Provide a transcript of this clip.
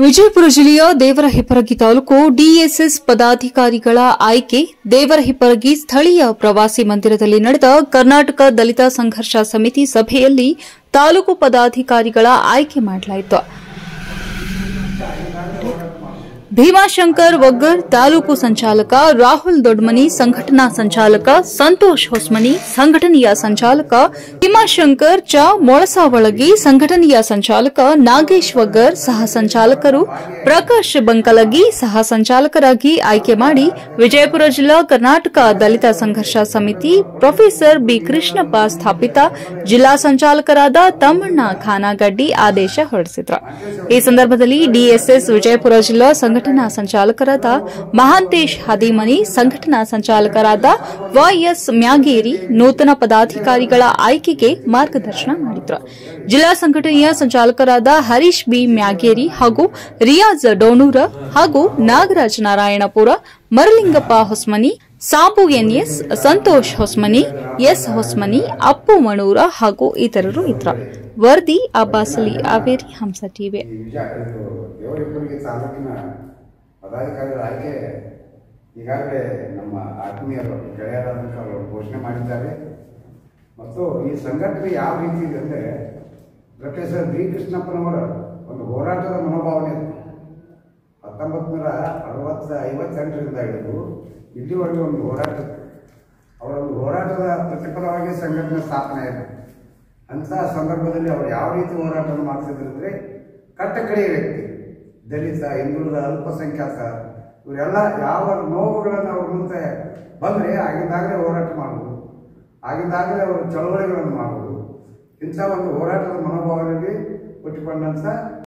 ವಿಜಯಪುರ ಜಿಲ್ಲೆಯ ದೇವರಹಿಪ್ಪರಗಿ ತಾಲೂಕು ಡಿಎಸ್ಎಸ್ ಪದಾಧಿಕಾರಿಗಳ ಆಯ್ಕೆ ದೇವರಹಿಪ್ಪರಗಿ ಸ್ಥಳೀಯ ಪ್ರವಾಸಿ ಮಂದಿರದಲ್ಲಿ ನಡೆದ ಕರ್ನಾಟಕ ದಲಿತ ಸಂಘರ್ಷ ಸಮಿತಿ ಸಭೆಯಲ್ಲಿ ತಾಲೂಕು ಪದಾಧಿಕಾರಿಗಳ ಆಯ್ಕೆ ಮಾಡಲಾಯಿತು ಭೀಮಾಶಂಕರ್ ಒಗ್ಗರ್ ತಾಲೂಕು ಸಂಚಾಲಕ ರಾಹುಲ್ ದೊಡ್ಮನಿ ಸಂಘಟನಾ ಸಂಚಾಲಕ ಸಂತೋಷ್ ಹೊಸ್ಮನಿ ಸಂಘಟನೆಯ ಸಂಚಾಲಕ ಭೀಮಾಶಂಕರ್ ಚ ಮೊಳಸಾವಳಗಿ ಸಂಘಟನೆಯ ಸಂಚಾಲಕ ನಾಗೇಶ್ ಒಗ್ಗರ್ ಸಹ ಸಂಚಾಲಕರು ಪ್ರಕಾಶ್ ಬಂಕಲಗಿ ಸಹ ಸಂಚಾಲಕರಾಗಿ ಆಯ್ಕೆ ಮಾಡಿ ವಿಜಯಪುರ ಜಿಲ್ಲಾ ಕರ್ನಾಟಕ ದಲಿತ ಸಂಘರ್ಷ ಸಮಿತಿ ಪ್ರೊಫೆಸರ್ ಬಿ ಕೃಷ್ಣಪ್ಪ ಸ್ಥಾಪಿತ ಜಿಲ್ಲಾ ಸಂಚಾಲಕರಾದ ತಮ್ಮಣ್ಣ ಖಾನಾಗಡ್ಡಿ ಆದೇಶ ಹೊರಡಿಸಿದ್ರು ಈ ಸಂದರ್ಭದಲ್ಲಿ ಡಿಎಸ್ಎಸ್ ವಿಜಯಪುರ ಜಿಲ್ಲಾ ಸಂಘಟನಾ ಸಂಚಾಲಕರಾದ ಮಹಾಂತೇಶ್ ಹದಿಮನಿ ಸಂಘಟನಾ ಸಂಚಾಲಕರಾದ ವೈಎಸ್ ಮ್ಯಾಗೇರಿ ನೂತನ ಪದಾಧಿಕಾರಿಗಳ ಆಯ್ಕೆಗೆ ಮಾರ್ಗದರ್ಶನ ಮಾಡಿದ್ರು ಜಿಲ್ಲಾ ಸಂಘಟನೆಯ ಸಂಚಾಲಕರಾದ ಹರೀಶ್ ಬಿ ಮ್ಯಾಗೇರಿ ಹಾಗೂ ರಿಯಾಜ್ ಡೋಣೂರ ಹಾಗೂ ನಾಗರಾಜ್ ನಾರಾಯಣಪುರ ಮರಲಿಂಗಪ್ಪ ಹೊಸ್ಮನಿ ಸಾಬು ಎನ್ಎಸ್ ಸಂತೋಷ್ ಹೊಸ್ಮನಿ ಎಸ್ ಹೊಸ್ಮನಿ ಅಪ್ಪು ಮಣೂರ ಹಾಗೂ ಇತರರು ಇದ್ರ ವರದಿ ಅಬ್ಬಾಸಲಿ ಹಾವೇರಿ ಹಂಸ ಟಿವಿ ಈ ವಿಜಯ ಇದು ದೇವರಿಬ್ಬರಿಗೆ ತಾಲೂಕಿನ ಪದಾಧಿಕಾರಿಗಳ ಆಯ್ಕೆ ಈಗಾಗಲೇ ನಮ್ಮ ಆತ್ಮೀಯರು ಗೆಳೆಯರಾದಂಥ ಅವರು ಘೋಷಣೆ ಮಾಡಿದ್ದಾರೆ ಮತ್ತು ಈ ಸಂಘಟನೆ ಯಾವ ರೀತಿ ಇದೆ ಅಂದರೆ ಪ್ರೊಫೆಸರ್ ಬಿ ಕೃಷ್ಣಪ್ಪನವರ ಒಂದು ಹೋರಾಟದ ಮನೋಭಾವನೆ ಇದೆ ಹತ್ತೊಂಬತ್ತು ನೂರ ಅರವತ್ತ ಐವತ್ತೆಂಟರಿಂದ ಹಿಡಿದು ಇಲ್ಲಿವರೆಗೂ ಒಂದು ಹೋರಾಟ ಇತ್ತು. ಅವರ ಒಂದು ಹೋರಾಟದ ಪ್ರತಿಫಲವಾಗಿ ಸಂಘಟನೆ ಸ್ಥಾಪನೆ ಆಯಿತು ಅಂತಹ ಸಂದರ್ಭದಲ್ಲಿ ಅವರು ಯಾವ ರೀತಿ ಹೋರಾಟವನ್ನು ಮಾಡ್ತಿದ್ರು ಅಂದರೆ ಕಟ್ಟಕಡೆಯ ವ್ಯಕ್ತಿ ದಲಿತ ಹಿಂದುಳಿದ ಅಲ್ಪಸಂಖ್ಯಾತ ಇವರೆಲ್ಲ ಯಾವ ನೋವುಗಳನ್ನು ಅವ್ರ ಮುಂದೆ ಬಂದರೆ ಆಗಿಂದಾಗಲೇ ಹೋರಾಟ ಮಾಡುವುದು ಆಗಿಂದಾಗಲೇ ಅವರು ಚಳವಳಿಗಳನ್ನು ಮಾಡುವುದು ಇಂಥ ಒಂದು ಹೋರಾಟದ ಮನೋಭಾವನೆಯಲ್ಲಿ ಹುಟ್ಟಿಕೊಂಡಂಥ